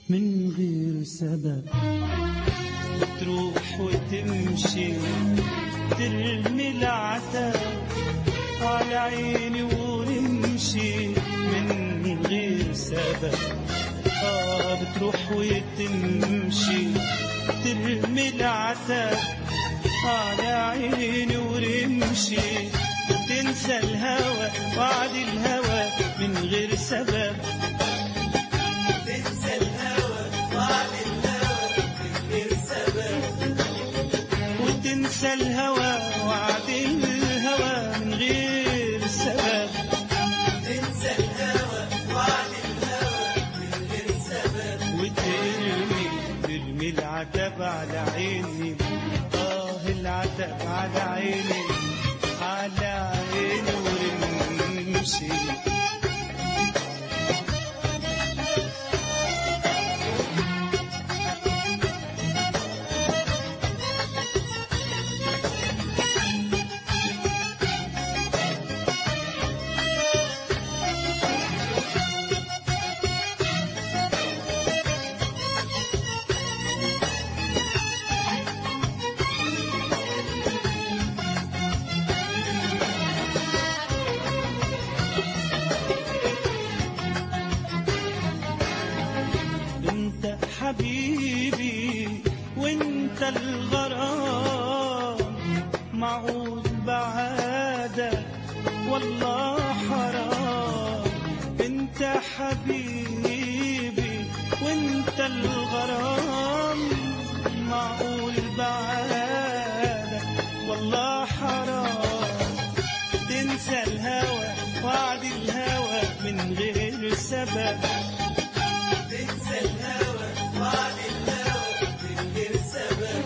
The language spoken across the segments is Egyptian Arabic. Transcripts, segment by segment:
من غير سبب تروح وتمشي ترمي العتاب على عيني ونمشي من غير سبب آه بتروح وتمشي ترمي العتاب على عيني ورمشي تنسى الهوى وعد الهوى من غير سبب تنسى الهوى وعد الهوى من غير سبب وتنسى الهوى وعد الهوى من غير سبب تنسى الهوى وعد الهوى من غير سبب وترمي ترمي العتب على عيني اه العتب على عيني على عيني ورمشي انت حبيبي وانت الغرام معود بعادك والله حرام انت حبيبي وانت الغرام معقول بعادك والله حرام تنسى الهوى وعد الهوى من غير سبب تنسى الهوى وعد الهوى من غير سبب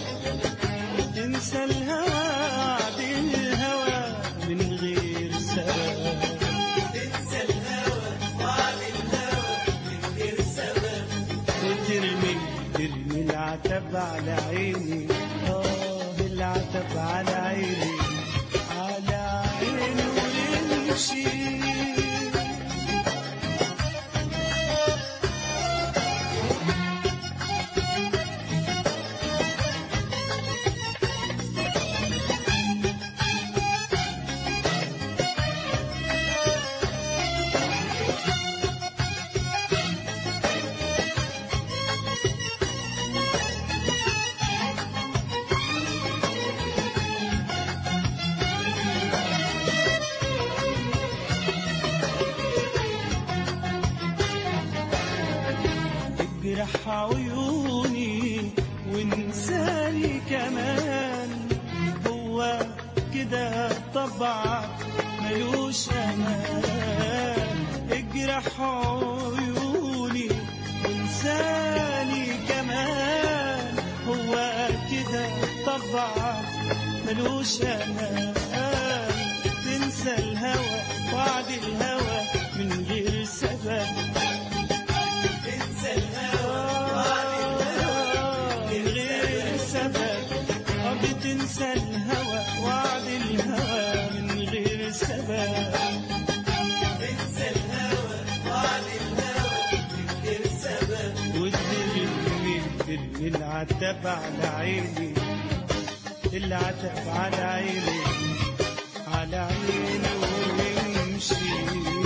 تنسى الهوى وعد الهوى من غير سبب تنسى الهوى وعد الهوى من غير سبب وترمي ترمي العتب على عيني اه العتب على عيني على عيني ونمشي اجرح عيوني وانساني كمان هو كده طبعك ملوش امان اجرح عيوني وانساني كمان هو كده طبعك ملوش امان تنسى الهوى وعد الهوى من غير سبب تنسى الهوى وعد الهوى من غير سبب أه بتنسى الهوى وعد الهوى من غير سبب تنسى الهوى وعد الهوى من غير سبب وترمي ترمي العتب على عيني العتب على عيني على عيني ويمشي